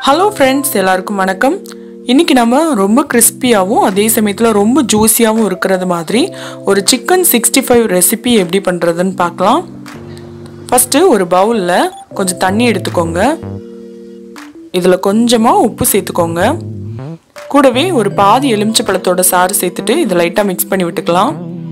hello friends எல்லாருக்கும் வணக்கம் இன்னைக்கு நம்ம ரொம்ப கிறிஸ்பியாகவும் அதே சமயத்தில் ரொம்ப ஜூஸியாகவும் இருக்கிறது மாதிரி ஒரு சிக்கன் சிக்ஸ்டி ஃபைவ் ரெசிபி எப்படி பண்ணுறதுன்னு பார்க்கலாம் ஃபஸ்ட்டு ஒரு பவுலில் கொஞ்சம் தண்ணி எடுத்துக்கோங்க இதில் கொஞ்சமாக உப்பு சேர்த்துக்கோங்க கூடவே ஒரு பாதி எலுமிச்சை பழத்தோட சாறு சேர்த்துட்டு இதை லைட்டாக மிக்ஸ் பண்ணி விட்டுக்கலாம்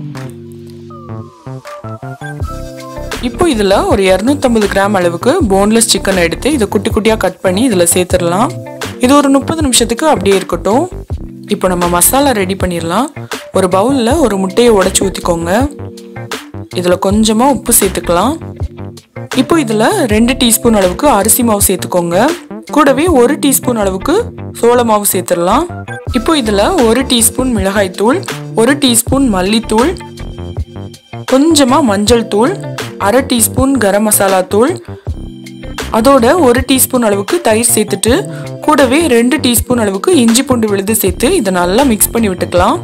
இப்போ இதில் ஒரு இரநூத்தம்பது கிராம் அளவுக்கு போன்லெஸ் சிக்கன் எடுத்து இதை குட்டி குட்டியாக கட் பண்ணி இதில் சேர்த்துடலாம் இது ஒரு முப்பது நிமிஷத்துக்கு அப்படியே இருக்கட்டும் இப்போ நம்ம மசாலா ரெடி பண்ணிடலாம் ஒரு பவுலில் ஒரு முட்டையை உடச்சி ஊற்றிக்கோங்க இதில் கொஞ்சமாக உப்பு சேர்த்துக்கலாம் இப்போ இதில் ரெண்டு டீஸ்பூன் அளவுக்கு அரிசி மாவு சேர்த்துக்கோங்க கூடவே ஒரு டீஸ்பூன் அளவுக்கு சோள மாவு சேர்த்துடலாம் இப்போ இதில் ஒரு டீஸ்பூன் மிளகாய் தூள் ஒரு டீஸ்பூன் மல்லித்தூள் கொஞ்சமாக மஞ்சள் தூள் அரை டீஸ்பூன் கரம் மசாலா தூள் அதோட ஒரு டீஸ்பூன் அளவுக்கு தயிர் சேர்த்துட்டு கூடவே ரெண்டு டீஸ்பூன் அளவுக்கு இஞ்சி பூண்டு விழுது சேர்த்து இதை நல்லா மிக்ஸ் பண்ணி விட்டுக்கலாம்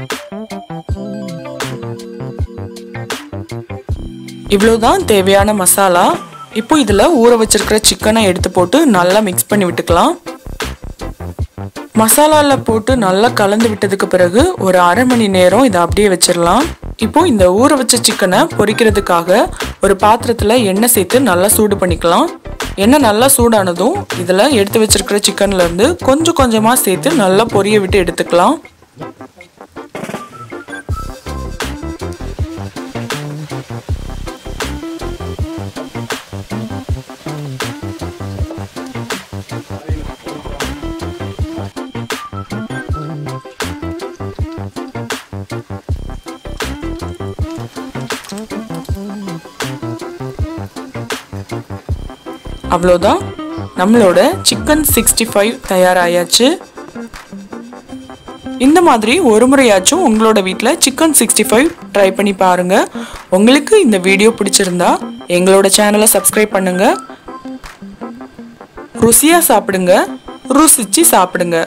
இவ்வளோதான் தேவையான மசாலா இப்போ இதில் ஊற வச்சிருக்கிற சிக்கனை எடுத்து போட்டு நல்லா மிக்ஸ் பண்ணி விட்டுக்கலாம் மசாலாவில் போட்டு நல்லா கலந்து விட்டதுக்கு பிறகு ஒரு அரை மணி நேரம் இதை அப்படியே வச்சிடலாம் இப்போ இந்த ஊற வச்ச சிக்கனை பொரிக்கிறதுக்காக ஒரு பாத்திரத்தில் எண்ணெய் சேர்த்து நல்லா சூடு பண்ணிக்கலாம் எண்ணெய் நல்லா சூடானதும் இதில் எடுத்து வச்சிருக்கிற சிக்கன்ல இருந்து கொஞ்சம் கொஞ்சமாக சேர்த்து நல்லா பொரிய விட்டு எடுத்துக்கலாம் அவ்வளோதான் நம்மளோட சிக்கன் சிக்ஸ்டி ஃபைவ் தயாராயாச்சு இந்த மாதிரி ஒரு முறையாச்சும் உங்களோட வீட்டில் சிக்கன் சிக்ஸ்டி ஃபைவ் ட்ரை பண்ணி பாருங்க உங்களுக்கு இந்த வீடியோ பிடிச்சிருந்தா எங்களோட சேனலை சப்ஸ்கிரைப் பண்ணுங்க ருசியா சாப்பிடுங்க ருசிச்சு சாப்பிடுங்க